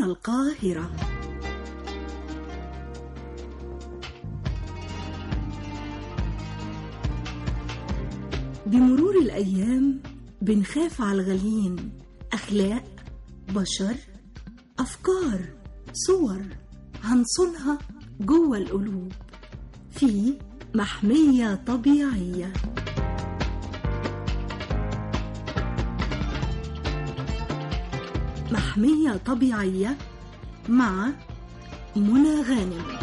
القاهرة بمرور الأيام بنخاف على الغاليين أخلاق بشر أفكار صور هنصونها جوه القلوب في محمية طبيعية محمية طبيعية مع منى غانم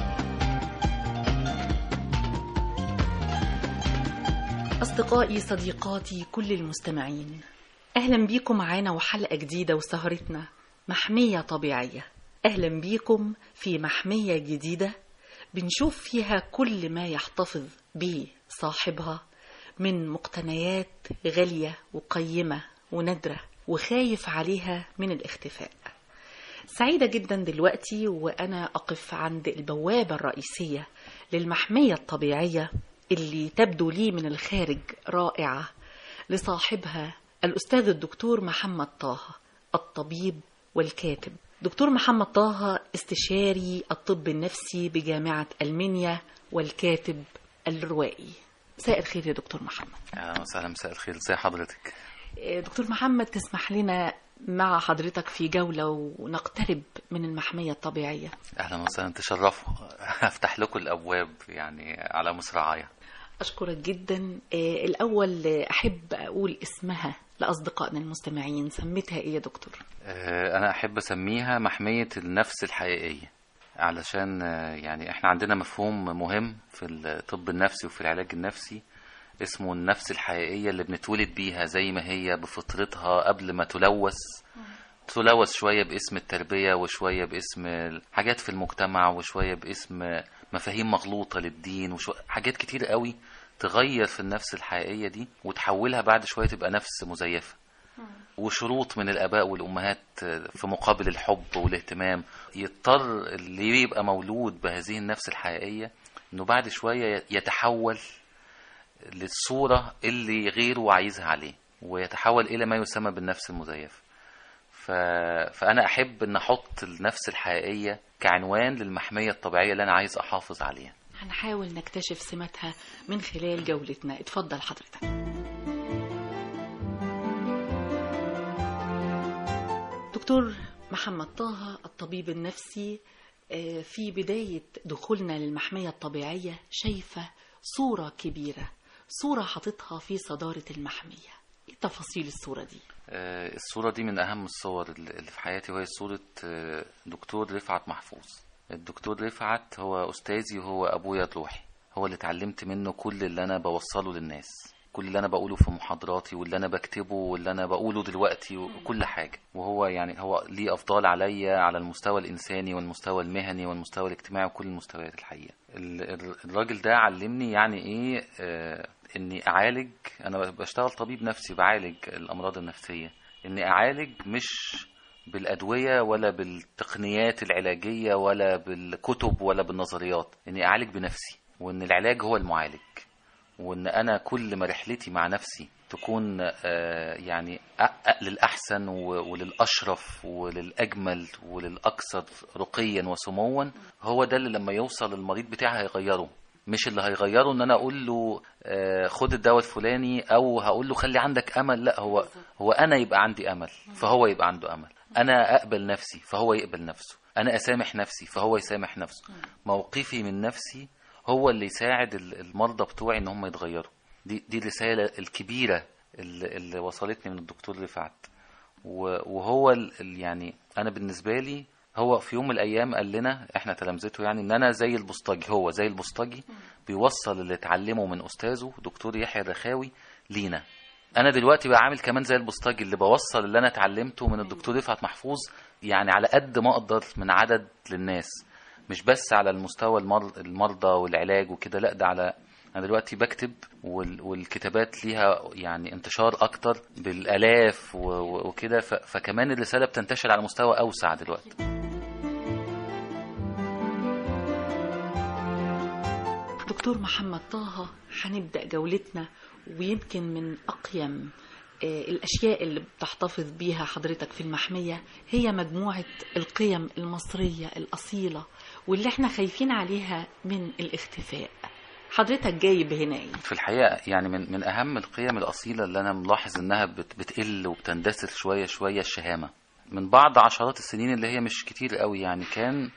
أصدقائي صديقاتي كل المستمعين أهلا بيكم معانا وحلقة جديدة وسهرتنا محمية طبيعية أهلا بيكم في محمية جديدة بنشوف فيها كل ما يحتفظ به صاحبها من مقتنيات غالية وقيمة وندرة وخايف عليها من الاختفاء سعيدة جدا دلوقتي وأنا أقف عند البوابة الرئيسية للمحمية الطبيعية اللي تبدو لي من الخارج رائعة لصاحبها الأستاذ الدكتور محمد طه الطبيب والكاتب دكتور محمد طه استشاري الطب النفسي بجامعة ألمانيا والكاتب الروائي مساء الخير يا دكتور محمد اهلا وسهلا مساء الخير ازي حضرتك دكتور محمد تسمح لنا مع حضرتك في جولة ونقترب من المحمية الطبيعية اهلا وسهلا تشرفوا هفتح لكم الابواب يعني على مصراعية أشكرك جدا آه، الأول آه، أحب أقول اسمها لأصدقائنا المستمعين سميتها إيه يا دكتور؟ آه، انا احب اسميها محمية النفس الحقيقية علشان آه، يعني احنا عندنا مفهوم مهم في الطب النفسي وفي العلاج النفسي اسمه النفس الحقيقية اللي بنتولد بيها زي ما هي بفطرتها قبل ما تلوث تلوث شوية باسم التربية وشوية باسم حاجات في المجتمع وشوية باسم مفاهيم مغلوطة للدين وحاجات كتير قوي تغير في النفس الحقيقية دي وتحولها بعد شوية تبقى نفس مزيفة وشروط من الآباء والأمهات في مقابل الحب والاهتمام يضطر اللي يبقى مولود بهذه النفس الحقيقية إنه بعد شوية يتحول للصورة اللي غيره عايزها عليه ويتحول إلى ما يسمى بالنفس المزيفة ف... فأنا أحب أن أحط النفس الحقيقية كعنوان للمحمية الطبيعية اللي أنا عايز أحافظ عليها هنحاول نكتشف سماتها من خلال جولتنا اتفضل حضرتك دكتور محمد طه الطبيب النفسي آه، في بداية دخولنا للمحمية الطبيعية شايفة صورة كبيرة صورة حاططها في صدارة المحمية ايه تفاصيل الصورة دي؟ آه، الصورة دي من أهم الصور اللي في حياتي وهي صورة آه، دكتور رفعت محفوظ الدكتور رفعت هو أستاذي وهو أبويا الروحي هو اللي اتعلمت منه كل اللي أنا بوصله للناس كل اللي أنا بقوله في محاضراتي واللي أنا بكتبه واللي أنا بقوله دلوقتي وكل حاجة وهو يعني هو ليه أفضال عليا على المستوى الإنساني والمستوى المهني والمستوى الاجتماعي وكل المستويات الحقيقة ال- ال- الراجل ده علمني يعني إيه آه، إني أعالج أنا بشتغل طبيب نفسي بعالج الأمراض النفسية إني أعالج مش بالأدوية ولا بالتقنيات العلاجية ولا بالكتب ولا بالنظريات إني أعالج بنفسي وإن العلاج هو المعالج وإن أنا كل ما رحلتي مع نفسي تكون آه، يعني أ- أ- للأحسن و- وللأشرف وللأجمل وللأكثر رقيا وسموا هو ده اللي لما يوصل المريض بتاعي هيغيره مش اللي هيغيره ان انا اقول له آه، خد الدواء الفلاني او هقول له خلي عندك امل لا هو هو انا يبقى عندي امل فهو يبقى عنده امل انا اقبل نفسي فهو يقبل نفسه انا اسامح نفسي فهو يسامح نفسه موقفي من نفسي هو اللي يساعد ال- المرضى بتوعي ان هم يتغيروا دي دي الرساله الكبيره اللي, اللي وصلتني من الدكتور رفعت و- وهو ال- ال- يعني انا بالنسبه لي هو في يوم من الايام قال لنا احنا تلامذته يعني ان انا زي البوسطجي هو زي البوسطجي بيوصل اللي اتعلمه من استاذه دكتور يحيى الرخاوي لينا انا دلوقتي بعمل كمان زي البوسطجي اللي بوصل اللي انا اتعلمته من الدكتور رفعت محفوظ يعني على قد ما اقدر من عدد للناس مش بس على المستوى المر- المرضى والعلاج وكده لا ده على انا دلوقتي بكتب وال- والكتابات ليها يعني انتشار اكتر بالالاف و- و- وكده ف- فكمان الرساله بتنتشر على مستوى اوسع دلوقتي دكتور محمد طه هنبدأ جولتنا ويمكن من أقيم آه، الأشياء اللي بتحتفظ بيها حضرتك في المحمية هي مجموعة القيم المصرية الأصيلة واللي احنا خايفين عليها من الاختفاء حضرتك جايب هنا ايه؟ في الحقيقة يعني من من أهم القيم الأصيلة اللي أنا ملاحظ إنها بت بتقل وبتندثر شوية شوية الشهامة من بعد عشرات السنين اللي هي مش كتير قوي يعني كان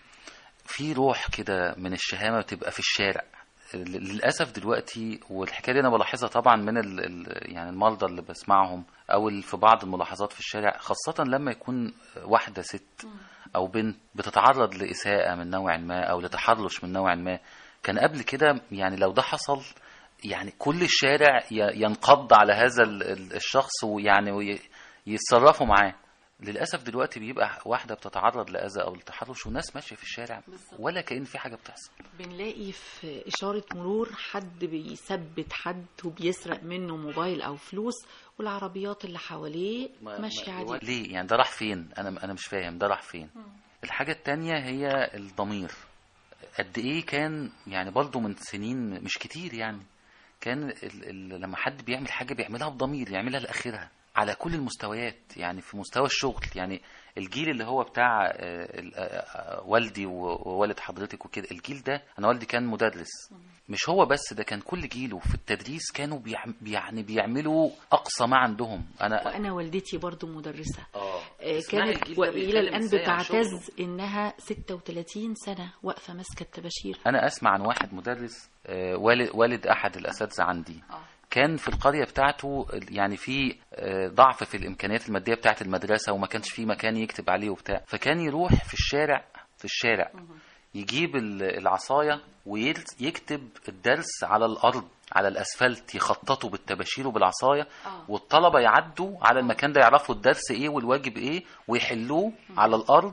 في روح كده من الشهامة بتبقى في الشارع ل- للأسف دلوقتي والحكاية دي أنا بلاحظها طبعا من ال ال يعني المرضى اللي بسمعهم أو ال- في بعض الملاحظات في الشارع خاصة لما يكون واحدة ست أو بنت بتتعرض لإساءة من نوع ما أو لتحرش من نوع ما كان قبل كده يعني لو ده حصل يعني كل الشارع ي- ينقض على هذا ال- ال- الشخص ويعني وي- يتصرفوا معاه للاسف دلوقتي بيبقى واحده بتتعرض لاذى او لتحرش وناس ماشيه في الشارع ولا كأن في حاجه بتحصل بنلاقي في إشارة مرور حد بيثبت حد وبيسرق منه موبايل أو فلوس والعربيات اللي حواليه ماشية عادي ليه يعني ده راح فين انا انا مش فاهم ده راح فين الحاجه التانية هي الضمير قد ايه كان يعني برضه من سنين مش كتير يعني كان ال ال لما حد بيعمل حاجه بيعملها بضمير يعملها لاخرها على كل المستويات يعني في مستوى الشغل يعني الجيل اللي هو بتاع آه، ال- آه، آه، والدي و- ووالد حضرتك وكده الجيل ده انا والدي كان مدرس مش هو بس ده كان كل جيله في التدريس كانوا بيعم يعني بيعملوا اقصى ما عندهم انا وأنا والدتي برضو مدرسة اه آه، اسمعي الجيل كانت ده وإلى بيتكلم الآن إزاي عن شغله. بتعتز إنها 36 سنة واقفة ماسكة الطباشير انا اسمع عن واحد مدرس آه، والد والد احد الاساتذه عندي كان في القريه بتاعته يعني في آه، ضعف في الامكانيات الماديه بتاعه المدرسه وما كانش في مكان يكتب عليه وبتاع فكان يروح في الشارع في الشارع يجيب ال- العصايه ويكتب الدرس على الارض على الاسفلت يخططوا بالطباشير وبالعصايه والطلبه يعدوا على المكان ده يعرفوا الدرس ايه والواجب ايه ويحلوه على الارض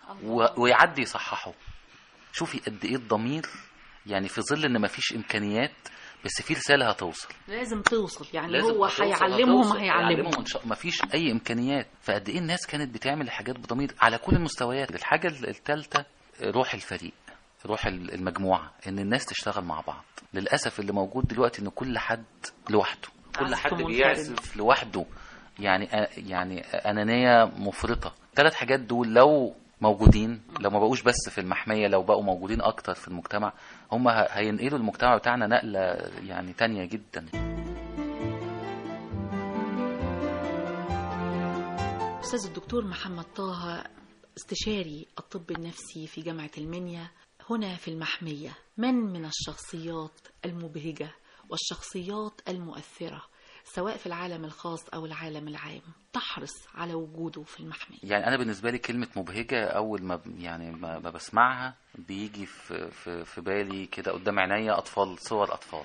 و- ويعدي يصححوا شوفي قد ايه الضمير يعني في ظل ان مفيش امكانيات بس في رساله هتوصل لازم توصل يعني لازم هو هتوصل- هيعلمهم هتوصل. هيعلمهم إن شاء مفيش اي امكانيات فقد ايه الناس كانت بتعمل حاجات بضمير على كل المستويات الحاجه الثالثه روح الفريق روح ال- المجموعه ان الناس تشتغل مع بعض للاسف اللي موجود دلوقتي ان كل حد لوحده كل عزف حد منفرد. بيعزف لوحده يعني يعني انانيه مفرطه ثلاث حاجات دول لو موجودين لو ما بقوش بس في المحميه لو بقوا موجودين اكتر في المجتمع هم ه- هينقلوا المجتمع بتاعنا نقله يعني تانية جدا أستاذ الدكتور محمد طه استشاري الطب النفسي في جامعة المنيا هنا في المحمية من من الشخصيات المبهجة والشخصيات المؤثرة سواء في العالم الخاص أو العالم العام تحرص على وجوده في المحمية يعني انا بالنسبه لي كلمه مبهجه اول ما ب- يعني ما ما بسمعها بيجي في في في بالي كده قدام عينيا اطفال صور اطفال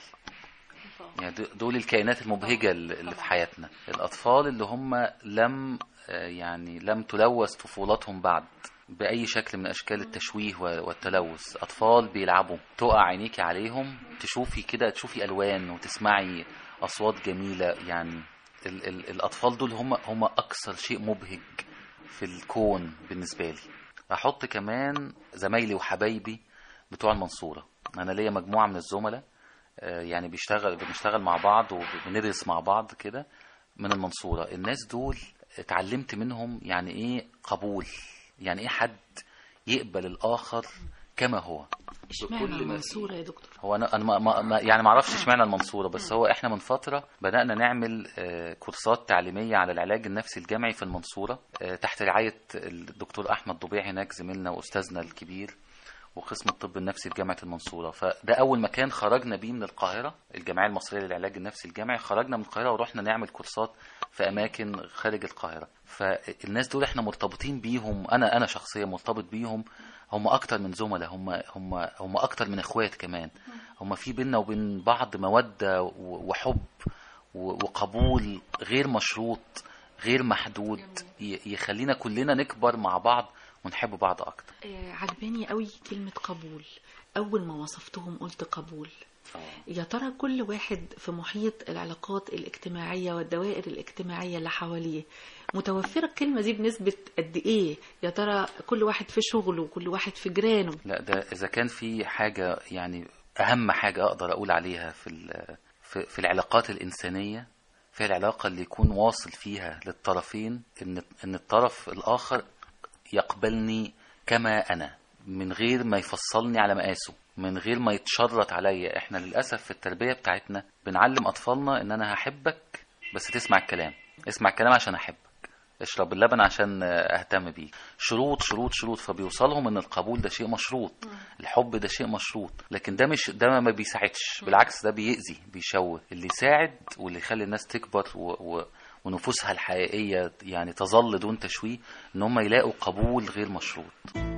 يعني د- دول الكائنات المبهجه اللي اللي في حياتنا الاطفال اللي هم لم آه، يعني لم تلوث طفولتهم بعد باي شكل من اشكال التشويه و- والتلوث اطفال بيلعبوا تقع عينيكي عليهم تشوفي كده تشوفي الوان وتسمعي اصوات جميله يعني ال ال الاطفال دول هم هم اكثر شيء مبهج في الكون بالنسبه لي احط كمان زمايلي وحبايبي بتوع المنصوره انا ليا مجموعه من الزملاء آه، يعني بيشتغل بنشتغل مع بعض وبندرس مع بعض كده من المنصورة الناس دول اتعلمت منهم يعني ايه قبول يعني ايه حد يقبل الآخر كما هو اشمعنى بكل ما المنصورة يا دكتور هو انا انا ما ما ما- يعني ما اعرفش اشمعنى المنصوره بس هو احنا من فتره بدانا نعمل آه، كورسات تعليميه على العلاج النفسي الجمعي في المنصوره آه، تحت رعايه الدكتور احمد ضبيع هناك زميلنا واستاذنا الكبير وقسم الطب النفسي في جامعه المنصوره فده اول مكان خرجنا بيه من القاهره الجمعيه المصريه للعلاج النفسي الجمعي خرجنا من القاهره ورحنا نعمل كورسات في اماكن خارج القاهره فالناس دول احنا مرتبطين بيهم انا انا شخصيا مرتبط بيهم هم اكتر من زملاء هم هم هم اكتر من اخوات كمان هم في بيننا وبين بعض موده و- وحب و- وقبول غير مشروط غير محدود ي- يخلينا كلنا نكبر مع بعض ونحب بعض اكتر آه، عجباني قوي كلمة قبول أول ما وصفتهم قلت قبول يا ترى كل واحد في محيط العلاقات الاجتماعية والدوائر الاجتماعية اللي حواليه متوفرة الكلمة دي بنسبة قد إيه يا ترى كل واحد في شغله وكل واحد في جيرانه لا ده اذا كان في حاجه يعني اهم حاجه اقدر اقول عليها في ال- في, في العلاقات الانسانيه فيها العلاقة اللي يكون واصل فيها للطرفين ان ان الطرف الاخر يقبلني كما انا من غير ما يفصلني على مقاسه من غير ما يتشرط عليا احنا للاسف في التربيه بتاعتنا بنعلم اطفالنا ان انا هحبك بس تسمع الكلام اسمع الكلام عشان احبك اشرب اللبن عشان اهتم بيك شروط شروط شروط فبيوصلهم ان القبول ده شيء مشروط الحب ده شيء مشروط لكن ده مش ده ما بيساعدش بالعكس ده بيأذي بيشوه اللي يساعد واللي يخلي الناس تكبر و... و... ونفوسها الحقيقيه يعني تظل دون تشويه ان هم يلاقوا قبول غير مشروط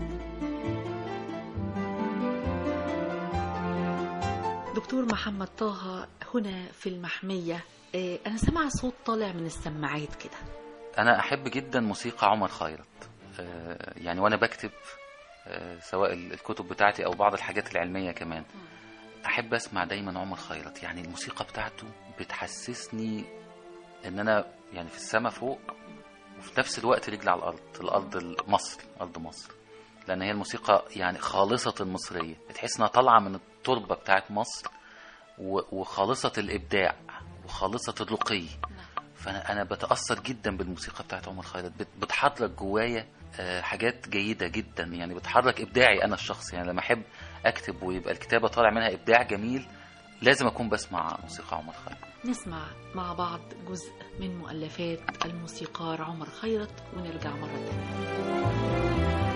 دكتور محمد طه هنا في المحمية آه، أنا سامعة صوت طالع من السماعات كده انا احب جدا موسيقى عمر خيرت آه، يعني وانا بكتب آه، سواء ال- الكتب بتاعتي او بعض الحاجات العلميه كمان احب اسمع دايما عمر خيرت يعني الموسيقى بتاعته بتحسسني ان انا يعني في السماء فوق وفي نفس الوقت رجلي على الارض الارض مصر ارض مصر لان هي الموسيقى يعني خالصه مصريه تحس انها طالعه من التربه بتاعت مصر و- وخالصه الابداع وخالصه الرقي فانا انا بتاثر جدا بالموسيقى بتاعت عمر خيرت بت- بتحرك جوايا آه، حاجات جيده جدا يعني بتحرك ابداعي انا الشخصي يعني لما احب اكتب ويبقى الكتابه طالع منها ابداع جميل لازم اكون بسمع موسيقى عمر خيرت نسمع مع بعض جزء من مؤلفات الموسيقار عمر خيرت ونرجع مرة تانية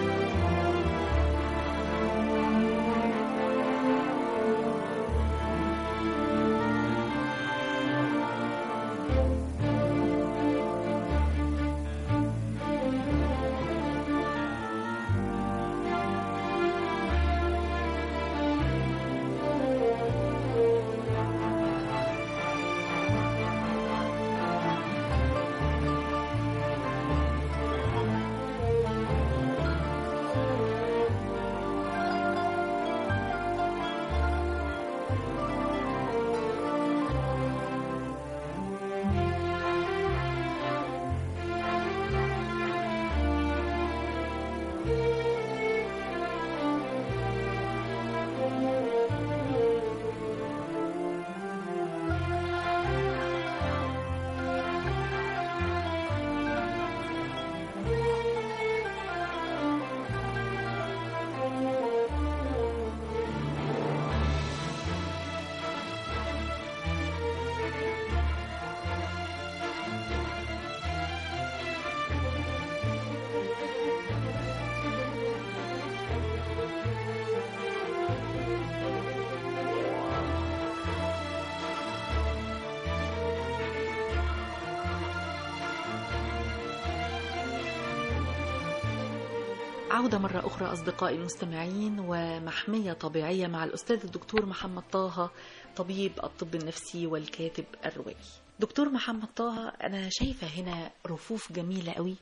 عودة مرة أخرى أصدقائي المستمعين ومحمية طبيعية مع الأستاذ الدكتور محمد طه طبيب الطب النفسي والكاتب الروائي دكتور محمد طه أنا شايفة هنا رفوف جميلة قوي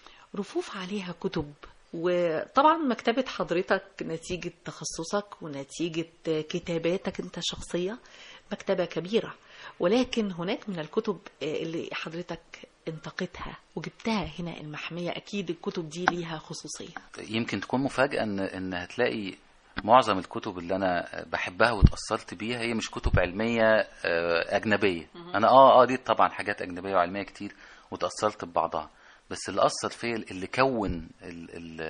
رفوف عليها كتب وطبعا مكتبة حضرتك نتيجة تخصصك ونتيجة كتاباتك انت شخصية مكتبة كبيرة ولكن هناك من الكتب اللي حضرتك انتقتها وجبتها هنا المحمية أكيد الكتب دي ليها خصوصية يمكن تكون مفاجاه ان ان هتلاقي معظم الكتب اللي انا بحبها واتاثرت بيها هي مش كتب علميه آه، اجنبيه انا اه اه قريت طبعا حاجات اجنبيه وعلميه كتير وتاثرت ببعضها بس اللي اثر فيا اللي كون ال ال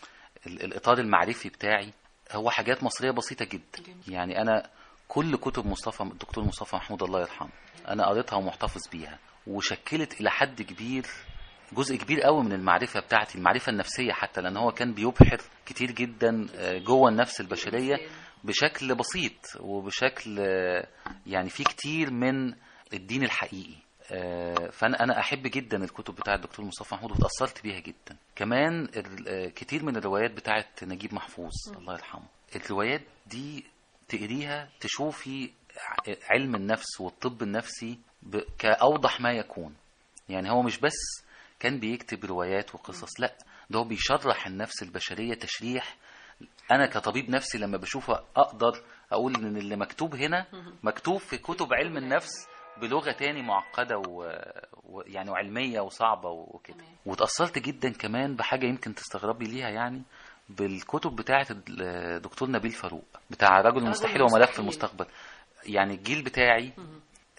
ال الاطار المعرفي بتاعي هو حاجات مصريه بسيطه جدا يعني انا كل كتب مصطفى الدكتور مصطفى محمود الله يرحمه انا قريتها ومحتفظ بيها وشكلت الى حد كبير جزء كبير قوي من المعرفه بتاعتي المعرفه النفسيه حتى لان هو كان بيبحر كتير جدا آه، جوه النفس البشريه بشكل بسيط وبشكل آه، يعني في كتير من الدين الحقيقي آه، فانا انا احب جدا الكتب بتاعه الدكتور مصطفى محمود وتاثرت بيها جدا كمان ال- آه، كتير من الروايات بتاعه نجيب محفوظ الله يرحمه الروايات دي تقريها تشوفي ع- علم النفس والطب النفسي ب- كأوضح ما يكون يعني هو مش بس كان بيكتب روايات وقصص لا ده هو بيشرح النفس البشرية تشريح أنا كطبيب نفسي لما بشوفه أقدر أقول إن اللي مكتوب هنا مكتوب في كتب علم النفس بلغة تاني معقدة و... و... يعني وعلمية وصعبة وكده وتأثرت جدا كمان بحاجة يمكن تستغربي ليها يعني بالكتب بتاعة الدكتور نبيل فاروق بتاع رجل المستحيل وملف المستحيل. المستقبل يعني الجيل بتاعي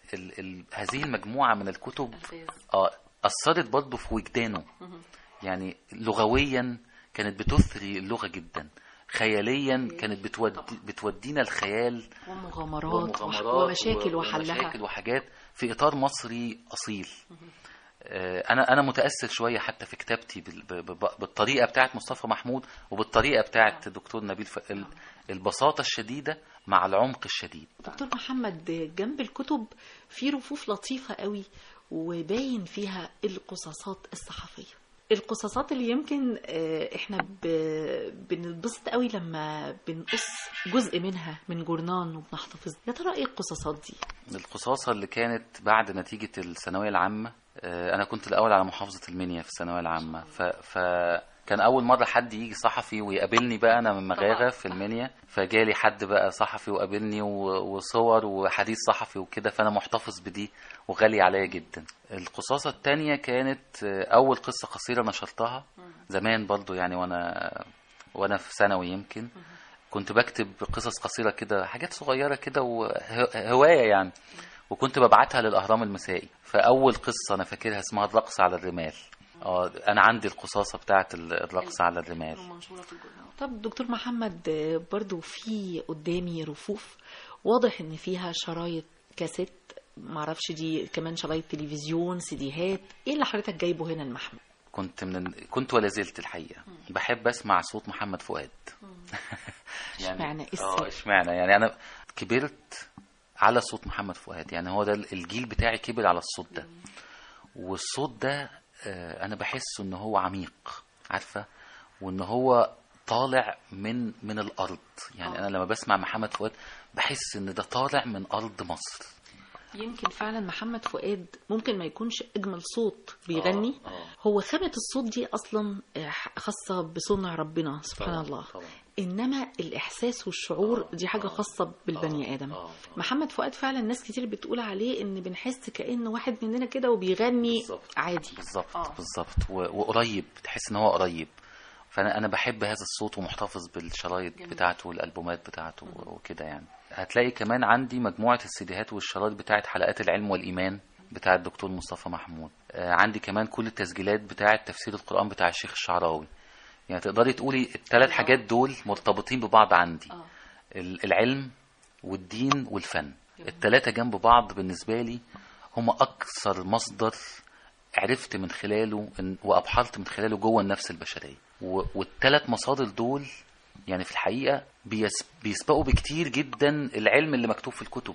ال ال هذه المجموعه من الكتب اه اثرت برضه في وجدانه يعني لغويا كانت بتثري اللغه جدا خياليا كانت بتودي بتودينا الخيال ومغامرات, ومغامرات ومشاكل و- وحلها ومشاكل وحاجات في اطار مصري اصيل آه، انا انا متاثر شويه حتى في كتابتي بال- ب- ب- بالطريقه بتاعت مصطفى محمود وبالطريقه بتاعت الدكتور نبيل ف... ال- البساطه الشديده مع العمق الشديد دكتور محمد جنب الكتب في رفوف لطيفة قوي وباين فيها القصاصات الصحفية القصاصات اللي يمكن آه، احنا ب- بنتبسط قوي لما بنقص جزء منها من جورنان وبنحتفظ يا ترى ايه القصاصات دي القصاصه اللي كانت بعد نتيجه الثانويه العامه آه، انا كنت الاول على محافظه المنيا في الثانويه العامه ف... ف كان اول مره حد يجي صحفي ويقابلني بقى انا من مغاغه في المنيا فجالي حد بقى صحفي وقابلني و- وصور وحديث صحفي وكده فانا محتفظ بدي وغالي عليا جدا القصاصه التانية كانت آه، اول قصه قصيره نشرتها زمان برضو يعني وانا وانا في ثانوي يمكن كنت بكتب قصص قصيره كده حاجات صغيره كده وهوايه يعني وكنت ببعتها للاهرام المسائي فاول قصه انا فاكرها اسمها الرقص على الرمال اه انا عندي القصاصه بتاعه الرقص على الرمال طب دكتور محمد آه، برضو في قدامي رفوف واضح ان فيها شرايط كاسيت معرفش دي كمان شرايط تلفزيون سيديهات ايه اللي حضرتك جايبه هنا المحمد كنت من كنت ولا زلت الحقيقه بحب اسمع صوت محمد فؤاد اشمعنى إيه اه السر؟ اشمعنى يعني انا كبرت على صوت محمد فؤاد يعني هو ده الجيل بتاعي كبر على الصوت ده والصوت ده آه، انا بحس ان هو عميق عارفه وان هو طالع من من الارض يعني انا لما بسمع محمد فؤاد بحس ان ده طالع من ارض مصر يمكن فعلا محمد فؤاد ممكن ما يكونش اجمل صوت بيغني آه، آه. هو خامة الصوت دي اصلا آه، خاصة بصنع ربنا سبحان طبعاً، الله طبعاً. انما الاحساس والشعور آه، دي حاجة آه، خاصة بالبني آه، ادم آه، آه. محمد فؤاد فعلا ناس كتير بتقول عليه ان بنحس كانه واحد مننا كده وبيغني بالظبط. عادي بالظبط آه. بالظبط و- وقريب تحس ان هو قريب فانا انا بحب هذا الصوت ومحتفظ بالشرايط جميل. بتاعته والالبومات بتاعته وكده يعني هتلاقي كمان عندي مجموعه السيديهات والشرايط بتاعت حلقات العلم والايمان بتاع الدكتور مصطفى محمود آه، عندي كمان كل التسجيلات بتاعت تفسير القران بتاع الشيخ الشعراوي يعني تقدري تقولي الثلاث حاجات دول مرتبطين ببعض عندي آه. ال- العلم والدين والفن التلاتة جنب بعض بالنسبة لي هم أكثر مصدر عرفت من خلاله إن- وأبحرت من خلاله جوه النفس البشرية و- والتلات مصادر دول يعني في الحقيقة بيس- بيسبقوا بكتير جدا العلم اللي مكتوب في الكتب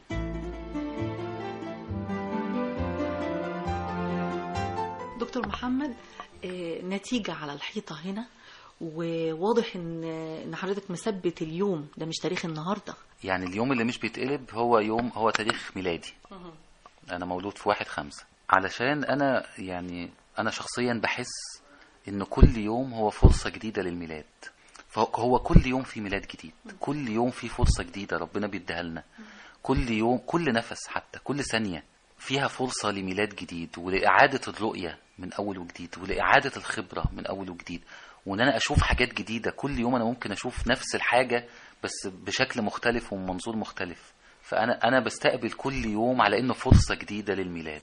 دكتور محمد آه، نتيجة على الحيطة هنا وواضح ان ان حضرتك مثبت اليوم ده مش تاريخ النهارده يعني اليوم اللي مش بيتقلب هو يوم هو تاريخ ميلادي انا مولود في واحد خمسة علشان انا يعني انا شخصيا بحس ان كل يوم هو فرصة جديدة للميلاد فهو كل يوم في ميلاد جديد كل يوم في فرصة جديدة ربنا بيديها لنا كل يوم كل نفس حتى كل ثانية فيها فرصة لميلاد جديد ولإعادة الرؤية من أول وجديد ولإعادة الخبرة من أول وجديد وإن أنا أشوف حاجات جديدة كل يوم أنا ممكن أشوف نفس الحاجة بس بشكل مختلف ومنظور مختلف فأنا أنا بستقبل كل يوم على إنه فرصة جديدة للميلاد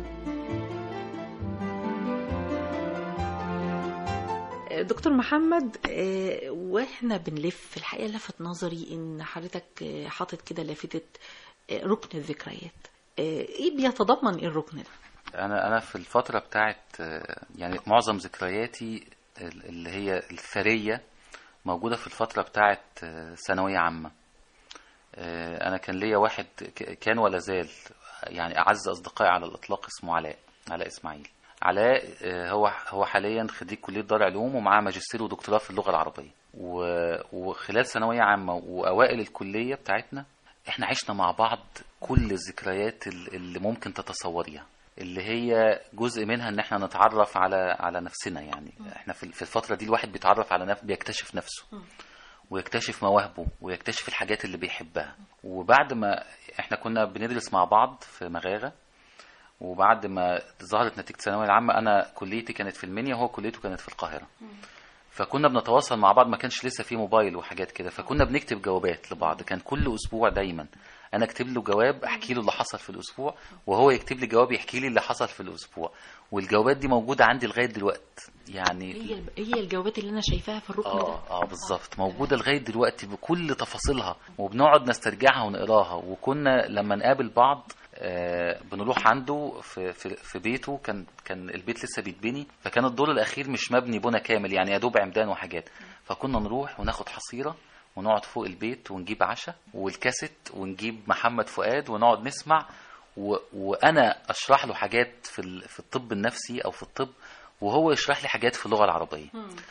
دكتور محمد آه، واحنا بنلف الحقيقه لفت نظري ان حضرتك آه، حاطط كده لافته آه، ركن الذكريات آه، ايه بيتضمن ايه الركن ده انا انا في الفتره بتاعت آه، يعني معظم ذكرياتي ال- اللي هي الثريه موجوده في الفتره بتاعت آه، ثانويه عامه آه، انا كان ليا واحد ك- كان ولا زال يعني اعز اصدقائي على الاطلاق اسمه علاء علاء اسماعيل علاء آه، هو هو حاليا خريج كليه دار علوم ومعاه ماجستير ودكتوراه في اللغه العربيه و- وخلال ثانويه عامه واوائل الكليه بتاعتنا احنا عشنا مع بعض كل الذكريات ال- اللي ممكن تتصوريها اللي هي جزء منها ان احنا نتعرف على على نفسنا يعني احنا في في الفتره دي الواحد بيتعرف على نفسه بيكتشف نفسه ويكتشف مواهبه ويكتشف الحاجات اللي بيحبها وبعد ما احنا كنا بندرس مع بعض في مغاغه وبعد ما ظهرت نتيجه الثانويه العامه انا كليتي كانت في المنيا وهو كليته كانت في القاهره فكنا بنتواصل مع بعض ما كانش لسه في موبايل وحاجات كده فكنا بنكتب جوابات لبعض كان كل اسبوع دايما انا اكتب له جواب احكي له اللي حصل في الاسبوع وهو يكتب لي جواب يحكي لي اللي حصل في الاسبوع والجوابات دي موجوده عندي لغايه دلوقتي يعني هي الب- هي الجوابات اللي انا شايفاها في الركن ده اه اه بالظبط موجوده لغايه دلوقتي بكل تفاصيلها وبنقعد نسترجعها ونقراها وكنا لما نقابل بعض آه بنروح عنده في, في في بيته كان كان البيت لسه بيتبني فكان الدور الاخير مش مبني بنى كامل يعني يا دوب عمدان وحاجات فكنا نروح وناخد حصيره ونقعد فوق البيت ونجيب عشاء والكاسيت ونجيب محمد فؤاد ونقعد نسمع و... وانا اشرح له حاجات في ال... في الطب النفسي او في الطب وهو يشرح لي حاجات في اللغه العربيه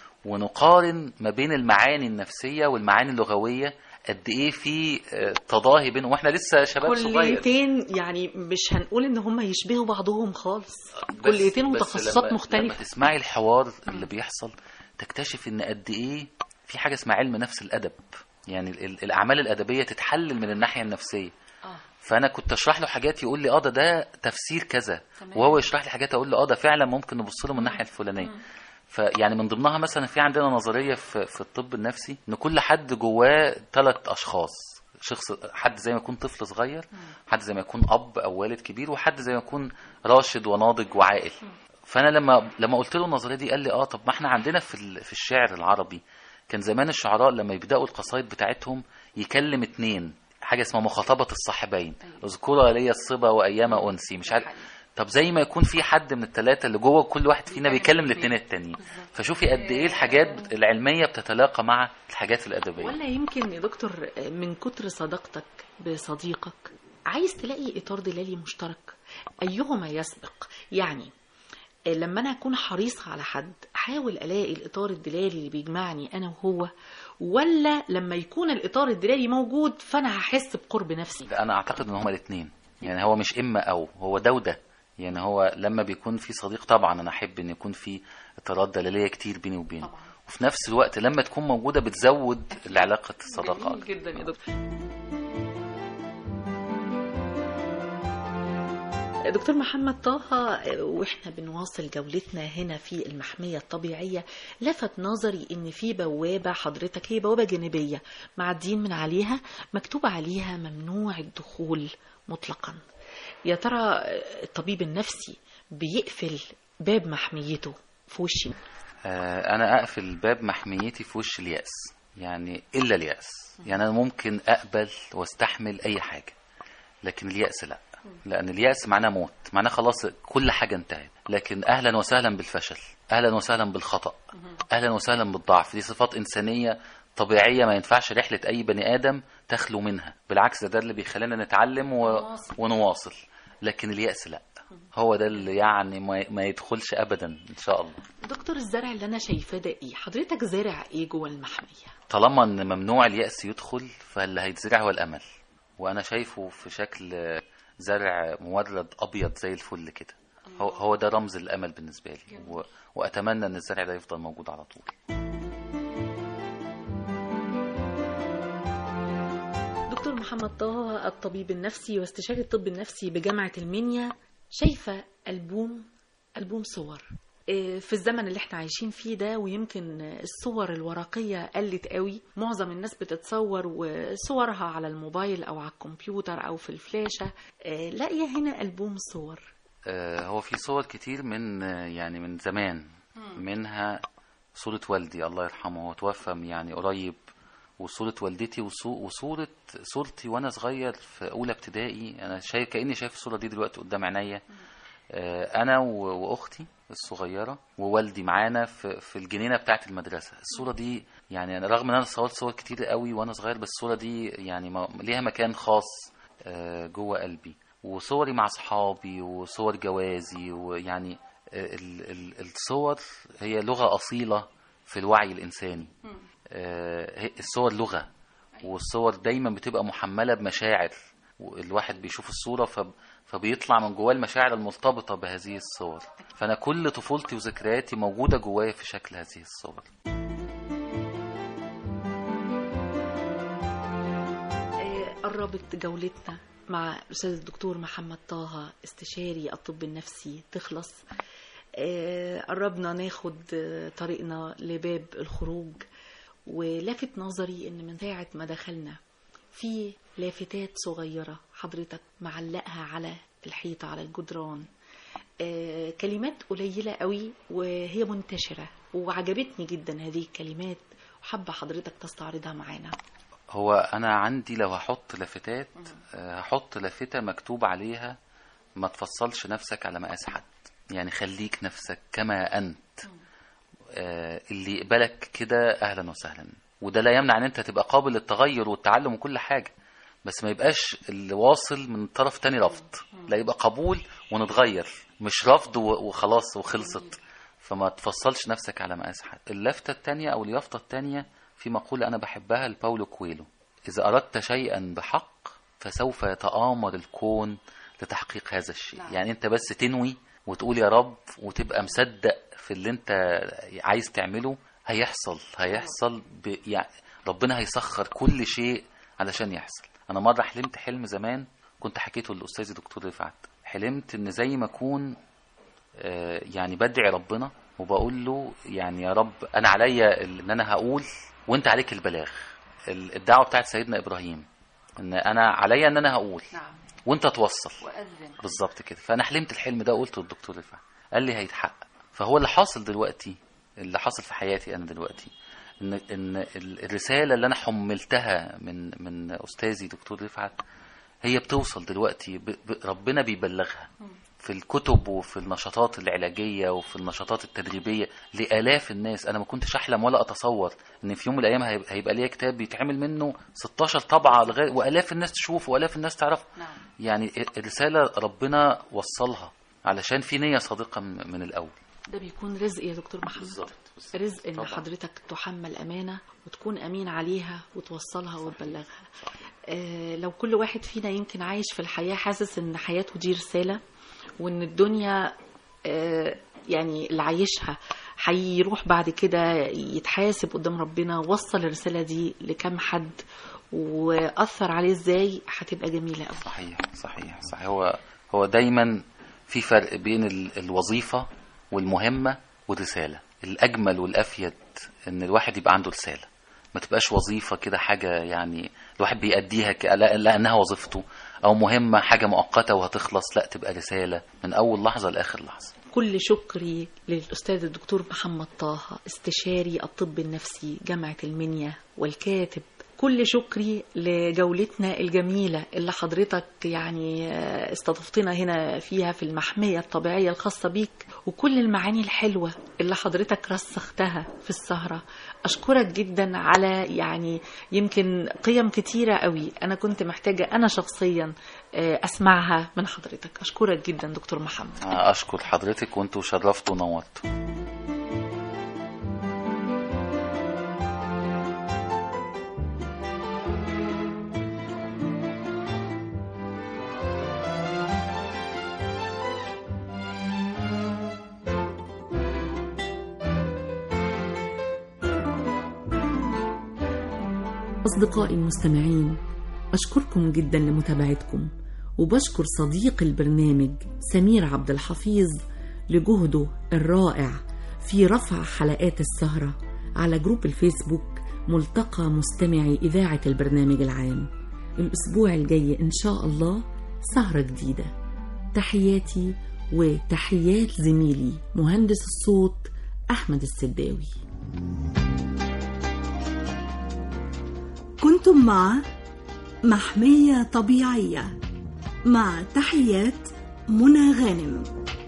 ونقارن ما بين المعاني النفسية والمعاني اللغوية قد ايه في آه، تضاهي بينهم واحنا لسه شباب صغير كليتين يعني مش هنقول ان هم يشبهوا بعضهم خالص بس- كليتين بس وتخصصات لما- لما مختلفة تسمعي الحوار اللي بيحصل تكتشف ان قد ايه في حاجة اسمها علم نفس الادب يعني ال- ال- الاعمال الادبية تتحلل من الناحية النفسية آه. فانا كنت اشرح له حاجات يقول لي اه ده ده تفسير كذا وهو يشرح لي حاجات اقول له اه ده فعلا ممكن نبص له من الناحيه الفلانيه فيعني من ضمنها مثلا في عندنا نظريه في في الطب النفسي ان كل حد جواه ثلاث اشخاص شخص حد زي ما يكون طفل صغير حد زي ما يكون اب او والد كبير وحد زي ما يكون راشد وناضج وعاقل فانا لما لما قلت له النظريه دي قال لي اه طب ما احنا عندنا في ال- في الشعر العربي كان زمان الشعراء لما يبداوا القصايد بتاعتهم يكلم اتنين حاجه اسمها مخاطبه الصاحبين اذكرها لي الصبا وايام انسي مش عارف طب زي ما يكون في حد من الثلاثه اللي جوه كل واحد فينا بيكلم الاثنين التانيين فشوفي قد ايه الحاجات العلميه بتتلاقى مع الحاجات الادبيه ولا يمكن يا دكتور من كتر صداقتك بصديقك عايز تلاقي اطار دلالي مشترك ايهما يسبق يعني لما انا اكون حريصه على حد احاول الاقي الاطار الدلالي اللي بيجمعني انا وهو ولا لما يكون الاطار الدلالي موجود فانا هحس بقرب نفسي انا اعتقد ان هما الاثنين يعني هو مش اما او هو ده وده يعني هو لما بيكون في صديق طبعا انا احب ان يكون في اطارات دلاليه كتير بيني وبينه طبعاً. وفي نفس الوقت لما تكون موجوده بتزود العلاقه الصداقه جميل جدا يا دكتور دكتور محمد طه واحنا بنواصل جولتنا هنا في المحمية الطبيعية لفت نظري ان في بوابة حضرتك هي بوابة جانبية معديين من عليها مكتوب عليها ممنوع الدخول مطلقا يا ترى الطبيب النفسي بيقفل باب محميته في وشي آه، انا اقفل باب محميتي في وش الياس يعني الا الياس يعني انا ممكن اقبل واستحمل اي حاجه لكن الياس لا لان الياس معناه موت معناه خلاص كل حاجه انتهت لكن اهلا وسهلا بالفشل اهلا وسهلا بالخطا اهلا وسهلا بالضعف دي صفات انسانيه طبيعيه ما ينفعش رحله اي بني ادم تخلو منها بالعكس ده, ده اللي بيخلينا نتعلم و... ونواصل. ونواصل لكن الياس لا هو ده اللي يعني ما, ما يدخلش ابدا ان شاء الله دكتور الزرع اللي انا شايفاه ده ايه حضرتك زارع ايه جوه المحمية طالما ان ممنوع اليأس يدخل فاللي هيتزرع هو الامل وانا شايفه في شكل زرع مورد ابيض زي الفل كده هو هو ده رمز الامل بالنسبه لي و... واتمنى ان الزرع ده يفضل موجود على طول دكتور محمد طه الطبيب النفسي واستشاري الطب النفسي بجامعة المنيا شايفة ألبوم ألبوم صور إيه، في الزمن اللي احنا عايشين فيه ده ويمكن الصور الورقية قلت قوي معظم الناس بتتصور وصورها على الموبايل أو على الكمبيوتر أو في الفلاشة إيه، لاقية هنا ألبوم صور آه، هو في صور كتير من آه، يعني من زمان منها صورة والدي الله يرحمه هو توفى يعني قريب وصورة والدتي وصو- وصورة صورتي وانا صغير في اولى ابتدائي انا شايف كاني شايف الصورة دي دلوقتي قدام عينيا آه، انا و- واختي الصغيرة ووالدي معانا في في الجنينة بتاعة المدرسة الصورة دي يعني أنا رغم ان انا صورت صور كتير قوي وانا صغير بس الصورة دي يعني ما- ليها مكان خاص آه، جوه قلبي وصوري مع اصحابي وصور جوازي ويعني آه، ال- ال- الصور هي لغة أصيلة في الوعي الإنساني آه، هي- الصور لغة والصور دايما بتبقى محملة بمشاعر الواحد بيشوف الصورة فب... فبيطلع من جواه المشاعر المرتبطة بهذه الصور فأنا كل طفولتي وذكرياتي موجودة جوايا في شكل هذه الصور آه، قربت جولتنا مع الأستاذ الدكتور محمد طه استشاري الطب النفسي تخلص آه، قربنا ناخد آه، طريقنا لباب الخروج ولفت نظري ان من ساعة ما دخلنا في لافتات صغيرة حضرتك معلقها على الحيطة على الجدران آه، كلمات قليلة قوي وهي منتشرة وعجبتني جدا هذه الكلمات وحابة حضرتك تستعرضها معانا هو انا عندي لو هحط لافتات آه، هحط لافتة مكتوب عليها ما تفصلش نفسك على مقاس حد يعني خليك نفسك كما انت آه، اللي يقبلك كده اهلا وسهلا وده لا يمنع ان انت تبقى قابل للتغير والتعلم وكل حاجة بس ما يبقاش اللي واصل من طرف تاني رفض لا يبقى قبول ونتغير مش رفض و- وخلاص وخلصت فما تفصلش نفسك على مقاس حد اللفتة التانية او اليافطة التانية في مقولة انا بحبها لباولو كويلو اذا اردت شيئا بحق فسوف يتآمر الكون لتحقيق هذا الشيء نعم. يعني انت بس تنوي وتقول يا رب وتبقى مصدق في اللي انت عايز تعمله هيحصل هيحصل ب... يعني ربنا هيسخر كل شيء علشان يحصل انا مره حلمت حلم زمان كنت حكيته للاستاذ دكتور رفعت حلمت ان زي ما اكون آه، يعني بدعي ربنا وبقول له يعني يا رب انا عليا ال- ان انا هقول وانت عليك البلاغ ال- الدعوه بتاعت سيدنا ابراهيم ان انا عليا ان انا هقول نعم وانت توصل وأذن بالظبط كده فانا حلمت الحلم ده وقلته للدكتور رفعت قال لي هيتحقق فهو اللي حاصل دلوقتي اللي حاصل في حياتي انا دلوقتي ان ان ال- الرساله اللي انا حملتها من من استاذي دكتور رفعت هي بتوصل دلوقتي ب ب ربنا بيبلغها في الكتب وفي النشاطات العلاجيه وفي النشاطات التدريبيه لالاف الناس انا ما كنتش احلم ولا اتصور ان في يوم من الايام هيبقى, هيبقى ليا كتاب بيتعمل منه 16 طبعه لغايه والاف الناس تشوفه والاف الناس تعرفه نعم يعني الرسالة ربنا وصلها علشان في نية صادقة م- من الأول ده بيكون رزق يا دكتور محمد رزق ان طبعاً. حضرتك تحمل امانه وتكون امين عليها وتوصلها وتبلغها آه لو كل واحد فينا يمكن عايش في الحياه حاسس ان حياته دي رساله وان الدنيا آه يعني اللي عايشها هيروح بعد كده يتحاسب قدام ربنا وصل الرساله دي لكم حد واثر عليه ازاي هتبقى جميله قوي صحيح صحيح صحيح هو هو دايما في فرق بين ال- الوظيفة والمهمة والرسالة الأجمل والأفيد إن الواحد يبقى عنده رسالة ما تبقاش وظيفة كده حاجة يعني الواحد بيأديها ك- لا- لأنها وظيفته أو مهمة حاجة مؤقتة وهتخلص لا تبقى رسالة من أول لحظة لآخر لحظة كل شكري للأستاذ الدكتور محمد طه استشاري الطب النفسي جامعة المنيا والكاتب كل شكري لجولتنا الجميلة اللي حضرتك يعني آه، استضفتنا هنا فيها في المحمية الطبيعية الخاصة بيك وكل المعاني الحلوة اللي حضرتك رسختها في السهرة أشكرك جدا على يعني يمكن قيم كتيرة قوي أنا كنت محتاجة أنا شخصيا آه، أسمعها من حضرتك أشكرك جدا دكتور محمد أشكر حضرتك وأنتوا شرفتوا ونورتوا أصدقائي المستمعين أشكركم جدا لمتابعتكم وبشكر صديق البرنامج سمير عبد الحفيظ لجهده الرائع في رفع حلقات السهرة على جروب الفيسبوك ملتقى مستمعي إذاعة البرنامج العام الأسبوع الجاي إن شاء الله سهرة جديدة تحياتي وتحيات زميلي مهندس الصوت أحمد السداوي كنتم مع محمية طبيعية مع تحيات منى غانم